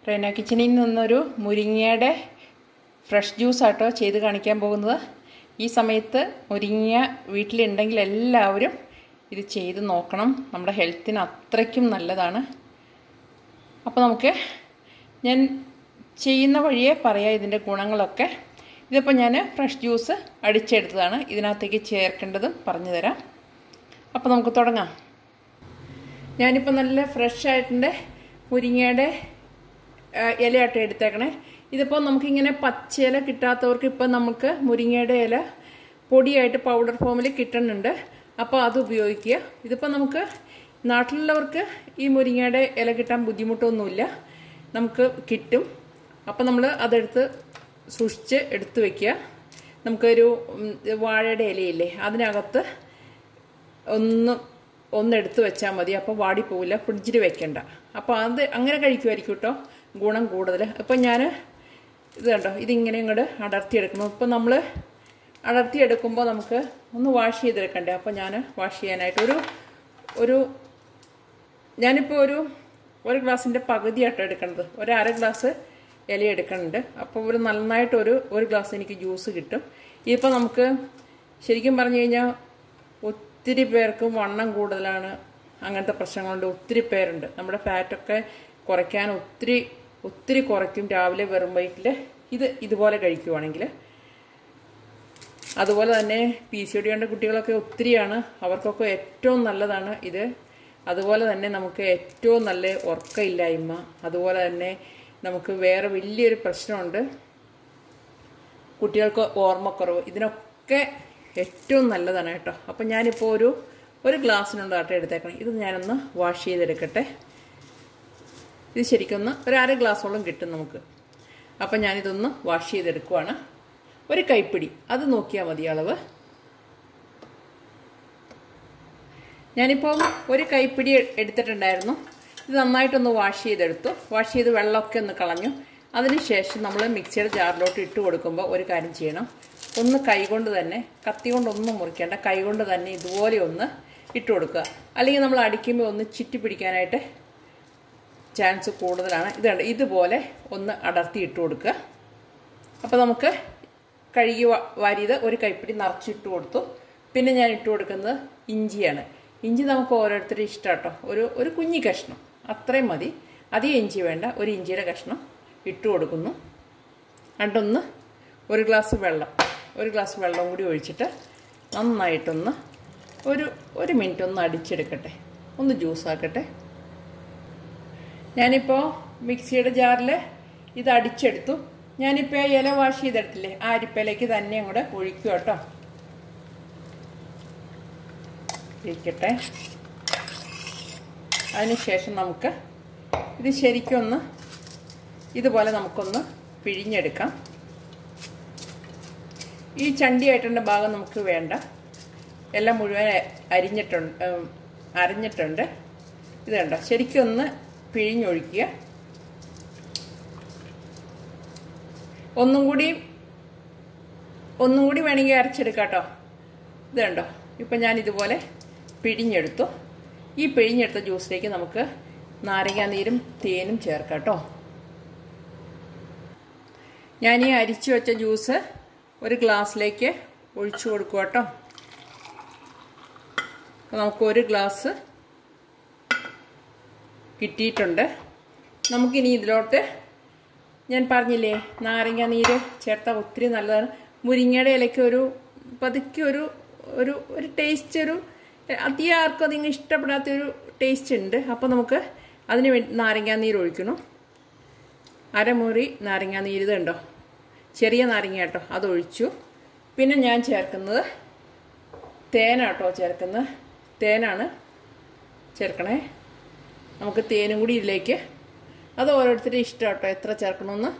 റെന കിച്ചണിൽ നിന്നൊരു മുരിങ്ങയുടെ fresh juice ആട്ടോ ചെയ്ത് കാണിക്കാൻ പോകുന്നത് ഈ സമയത്ത് മുരിങ്ങ വീട്ടിലുണ്ടെങ്കിൽ എല്ലാവരും ഇത് ചെയ്ത് നോക്കണം നമ്മുടെ ഹെൽത്തിന് അത്രയ്ക്കും നല്ലതാണ് അപ്പോൾ നമുക്ക് ഞാൻ ചെയ്യുന്ന വഴിയെ പറയാം ഇതിൻ്റെ ഗുണങ്ങളൊക്കെ ഇതിപ്പോൾ ഞാൻ ഫ്രഷ് ജ്യൂസ് അടിച്ചെടുത്തതാണ് ഇതിനകത്തേക്ക് ചേർക്കേണ്ടതും പറഞ്ഞു തരാം അപ്പോൾ നമുക്ക് തുടങ്ങാം ഞാനിപ്പോൾ നല്ല ഫ്രഷ് ആയിട്ടുണ്ട് മുരിങ്ങയുടെ ഇലയായിട്ട് എടുത്തേക്കണേ ഇതിപ്പോൾ നമുക്കിങ്ങനെ പച്ചയില കിട്ടാത്തവർക്ക് ഇപ്പം നമുക്ക് മുരിങ്ങയുടെ ഇല പൊടിയായിട്ട് പൗഡർ ഫോമിൽ കിട്ടുന്നുണ്ട് അപ്പോൾ അത് ഉപയോഗിക്കുക ഇതിപ്പോൾ നമുക്ക് നാട്ടിലുള്ളവർക്ക് ഈ മുരിങ്ങയുടെ ഇല കിട്ടാൻ ബുദ്ധിമുട്ടൊന്നുമില്ല നമുക്ക് കിട്ടും അപ്പോൾ നമ്മൾ അതെടുത്ത് സൂക്ഷിച്ച് എടുത്ത് വെക്കുക നമുക്കൊരു വാഴയുടെ ഇലയില്ലേ അതിനകത്ത് ഒന്ന് ഒന്നെടുത്ത് വെച്ചാൽ മതി അപ്പോൾ വാടിപ്പോവില്ല ഫ്രിഡ്ജിൽ വെക്കണ്ട അപ്പോൾ അത് അങ്ങനെ കഴിക്കുമായിരിക്കും കേട്ടോ ഗുണം കൂടുതൽ ഇപ്പം ഞാൻ ഇത് കണ്ടോ ഇതിങ്ങനെ ഇങ്ങോട്ട് അടർത്തിയെടുക്കുന്നു ഇപ്പം നമ്മൾ അടർത്തിയെടുക്കുമ്പോൾ നമുക്ക് ഒന്ന് വാഷ് ചെയ്തെടുക്കണ്ടേ അപ്പോൾ ഞാൻ വാഷ് ചെയ്യാനായിട്ട് ഒരു ഒരു ഞാനിപ്പോൾ ഒരു ഒരു ഗ്ലാസിൻ്റെ പകുതിയായിട്ട് എടുക്കേണ്ടത് ഒരു അര ഗ്ലാസ് ഇല എടുക്കുന്നുണ്ട് അപ്പോൾ ഒരു നന്നായിട്ട് ഒരു ഒരു ഗ്ലാസ് എനിക്ക് ജ്യൂസ് കിട്ടും ഇതിപ്പോൾ നമുക്ക് ശരിക്കും പറഞ്ഞു കഴിഞ്ഞാൽ ഒത്തിരി പേർക്ക് വണ്ണം കൂടുതലാണ് അങ്ങനത്തെ പ്രശ്നങ്ങളുണ്ട് ഒത്തിരി പേരുണ്ട് നമ്മുടെ ഫാറ്റൊക്കെ കുറയ്ക്കാൻ ഒത്തിരി ഒത്തിരി കുറയ്ക്കും രാവിലെ വെറും വയറ്റിൽ ഇത് ഇതുപോലെ കഴിക്കുവാണെങ്കിൽ അതുപോലെ തന്നെ പി സി ഡി കുട്ടികളൊക്കെ ഒത്തിരിയാണ് അവർക്കൊക്കെ ഏറ്റവും നല്ലതാണ് ഇത് അതുപോലെ തന്നെ നമുക്ക് ഏറ്റവും നല്ല ഉറക്കമില്ലായ്മ അതുപോലെ തന്നെ നമുക്ക് വേറെ വലിയൊരു പ്രശ്നമുണ്ട് കുട്ടികൾക്ക് ഓർമ്മക്കുറവ് ഇതിനൊക്കെ ഏറ്റവും നല്ലതാണ് കേട്ടോ അപ്പം ഞാനിപ്പോൾ ഒരു ഒരു ഗ്ലാസ്സിനുണ്ട് ആട്ടം എടുത്തേക്കണം ഇത് ഞാനൊന്ന് വാഷ് ചെയ്തെടുക്കട്ടെ ഇത് ശരിക്കൊന്ന് ഒരു അര ഗ്ലാസോളം കിട്ടും നമുക്ക് അപ്പം ഞാനിതൊന്ന് വാഷ് ചെയ്തെടുക്കുവാണ് ഒരു കൈപ്പിടി അത് നോക്കിയാൽ മതി അളവ് ഞാനിപ്പോൾ ഒരു കൈപ്പിടി എടുത്തിട്ടുണ്ടായിരുന്നു ഇത് നന്നായിട്ടൊന്ന് വാഷ് ചെയ്തെടുത്തു വാഷ് ചെയ്ത് വെള്ളമൊക്കെ ഒന്ന് കളഞ്ഞു അതിനുശേഷം നമ്മൾ മിക്സിയുടെ ജാറിലോട്ട് ഇട്ട് കൊടുക്കുമ്പോൾ ഒരു കാര്യം ചെയ്യണം ഒന്ന് കൈകൊണ്ട് തന്നെ കത്തി കൊണ്ടൊന്നും മുറിക്കേണ്ട കൈകൊണ്ട് തന്നെ ഇതുപോലെ ഒന്ന് ഇട്ട് കൊടുക്കുക അല്ലെങ്കിൽ നമ്മൾ അടിക്കുമ്പോൾ ഒന്ന് ചുറ്റി പിടിക്കാനായിട്ട് ചാൻസ് കൂടുതലാണ് ഇതുണ്ട് ഇതുപോലെ ഒന്ന് അടർത്തി ഇട്ട് കൊടുക്കുക അപ്പോൾ നമുക്ക് കഴുകി വാരിയത് ഒരു കൈപ്പിടി നിറച്ചിട്ട് കൊടുത്തു പിന്നെ ഞാൻ ഇട്ട് കൊടുക്കുന്നത് ഇഞ്ചിയാണ് ഇഞ്ചി നമുക്ക് ഓരോരുത്തരും ഇഷ്ടം കേട്ടോ ഒരു ഒരു കുഞ്ഞി കഷ്ണം അത്രയും മതി അധികം ഇഞ്ചി വേണ്ട ഒരു ഇഞ്ചിയുടെ കഷ്ണം ഇട്ട് കൊടുക്കുന്നു രണ്ടൊന്ന് ഒരു ഗ്ലാസ് വെള്ളം ഒരു ഗ്ലാസ് വെള്ളം കൂടി ഒഴിച്ചിട്ട് നന്നായിട്ടൊന്ന് ഒരു ഒരു മിനിറ്റ് ഒന്ന് അടിച്ചെടുക്കട്ടെ ഒന്ന് ജ്യൂസാക്കട്ടെ ഞാനിപ്പോൾ മിക്സിയുടെ ജാറിൽ ഇത് അടിച്ചെടുത്തു ഞാനിപ്പോൾ ഇല വാഷ് ചെയ്തെടുത്തില്ലേ ആ അരിപ്പയിലേക്ക് തന്നെ അങ്ങോട്ട് ഒഴിക്കുക കേട്ടോ ഇരിക്കട്ടെ അതിനുശേഷം നമുക്ക് ഇത് ശരിക്കൊന്ന് ഇതുപോലെ നമുക്കൊന്ന് പിഴിഞ്ഞെടുക്കാം ഈ ചണ്ടിയായിട്ടുള്ള ഭാഗം നമുക്ക് വേണ്ട എല്ലാം മുഴുവൻ അരിഞ്ഞിട്ടുണ്ട് അരഞ്ഞിട്ടുണ്ട് ഇത് കണ്ടോ ശരിക്കും ഒന്ന് പിഴിഞ്ഞൊഴിക്കുക ഒന്നും കൂടി ഒന്നും കൂടി വേണമെങ്കിൽ അരച്ചെടുക്കാം കേട്ടോ ഇത് കണ്ടോ ഇപ്പം ഞാൻ ഇതുപോലെ പിഴിഞ്ഞെടുത്തു ഈ പിഴിഞ്ഞെടുത്ത ജ്യൂസിലേക്ക് നമുക്ക് നാരങ്ങാനീരും തേനും ചേർക്കാം കേട്ടോ ഞാൻ ഈ അരിച്ചു വെച്ച ജ്യൂസ് ഒരു ഗ്ലാസ്സിലേക്ക് ഒഴിച്ചു കൊടുക്കുക കേട്ടോ നമുക്ക് ഒരു ഗ്ലാസ് കിട്ടിയിട്ടുണ്ട് നമുക്കിനി ഇതിലോട്ട് ഞാൻ പറഞ്ഞില്ലേ നാരങ്ങ നീര് ചേർത്താൽ ഒത്തിരി നല്ലതാണ് മുരിങ്ങയുടെ ഇലയ്ക്ക് ഒരു പതുക്കെ ഒരു ഒരു ഒരു ടേസ്റ്റ് ഒരു അധികം ആർക്കും അതിങ്ങനെ ഇഷ്ടപ്പെടാത്തൊരു ടേസ്റ്റ് ഉണ്ട് അപ്പോൾ നമുക്ക് അതിന് വേണ്ടി നാരങ്ങ നീര് ഒഴിക്കണം അരമുറി നാരങ്ങ നീര് ഇതുണ്ടോ ചെറിയ നാരങ്ങ കേട്ടോ അതൊഴിച്ചു പിന്നെ ഞാൻ ചേർക്കുന്നത് തേനാട്ടോ ചേർക്കുന്നത് തേനാണ് ചേർക്കണേ നമുക്ക് തേനും കൂടി ഇതിലേക്ക് അത് ഓരോരുത്തരുടെ ഇഷ്ടം കേട്ടോ എത്ര ചേർക്കണമെന്ന്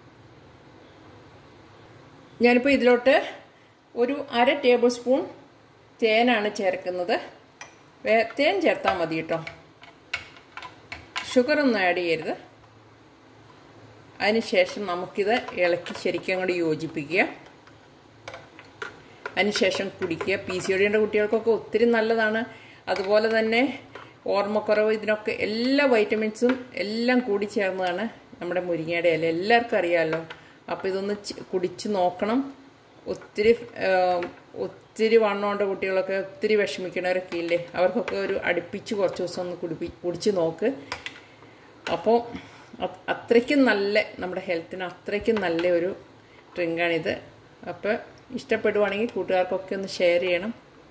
ഞാനിപ്പോൾ ഇതിലോട്ട് ഒരു അര ടേബിൾ സ്പൂൺ തേനാണ് ചേർക്കുന്നത് തേൻ ചേർത്താൽ മതി കേട്ടോ ഷുഗറൊന്നും ആഡ് ചെയ്യരുത് അതിനുശേഷം നമുക്കിത് ഇളക്കി ശരിക്കും അങ്ങോട്ട് യോജിപ്പിക്കുക അതിനുശേഷം കുടിക്കുക പി സി ഒടിയുടെ കുട്ടികൾക്കൊക്കെ ഒത്തിരി നല്ലതാണ് അതുപോലെ തന്നെ ഓർമ്മക്കുറവ് ഇതിനൊക്കെ എല്ലാ വൈറ്റമിൻസും എല്ലാം കൂടി ചേർന്നതാണ് നമ്മുടെ മുരിങ്ങയുടെ ഇല എല്ലാവർക്കും അറിയാമല്ലോ അപ്പോൾ ഇതൊന്ന് ചി- കുടിച്ച് നോക്കണം ഒത്തിരി ഏം, ഒത്തിരി വണ്ണമുണ്ട കുട്ടികളൊക്കെ ഒത്തിരി വിഷമിക്കണവരൊക്കെ ഇല്ലേ അവർക്കൊക്കെ ഒരു അടുപ്പിച്ച് കുറച്ച് ദിവസം ഒന്ന് കുടിപ്പി കുടിച്ച് നോക്ക് അപ്പോൾ അത് അത്രയ്ക്കും നല്ല നമ്മുടെ ഹെൽത്തിന് അത്രയ്ക്കും നല്ല ഒരു ഡ്രിങ്കാണിത് അപ്പോൾ ഇഷ്ടപ്പെടുവാണെങ്കിൽ കൂട്ടുകാർക്കൊക്കെ ഒന്ന് ഷെയർ ചെയ്യണം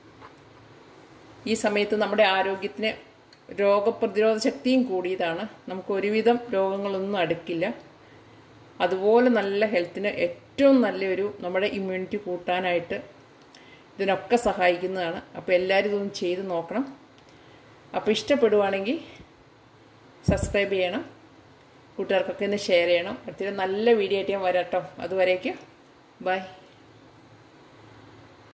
ഈ സമയത്ത് നമ്മുടെ ആരോഗ്യത്തിന് രോഗപ്രതിരോധ ശക്തിയും കൂടിയതാണ് നമുക്ക് ഒരുവിധം രോഗങ്ങളൊന്നും അടുക്കില്ല അതുപോലെ നല്ല ഹെൽത്തിന് ഏറ്റവും നല്ലൊരു നമ്മുടെ ഇമ്മ്യൂണിറ്റി കൂട്ടാനായിട്ട് ഇതിനൊക്കെ സഹായിക്കുന്നതാണ് അപ്പോൾ എല്ലാവരും ഇതൊന്ന് ചെയ്ത് നോക്കണം അപ്പോൾ ഇഷ്ടപ്പെടുവാണെങ്കിൽ സബ്സ്ക്രൈബ് ചെയ്യണം കൂട്ടുകാർക്കൊക്കെ ഒന്ന് ഷെയർ ചെയ്യണം അടുത്തൊരു നല്ല വീഡിയോ ആയിട്ട് ഞാൻ വരാം കേട്ടോ അതുവരേക്ക് ബൈ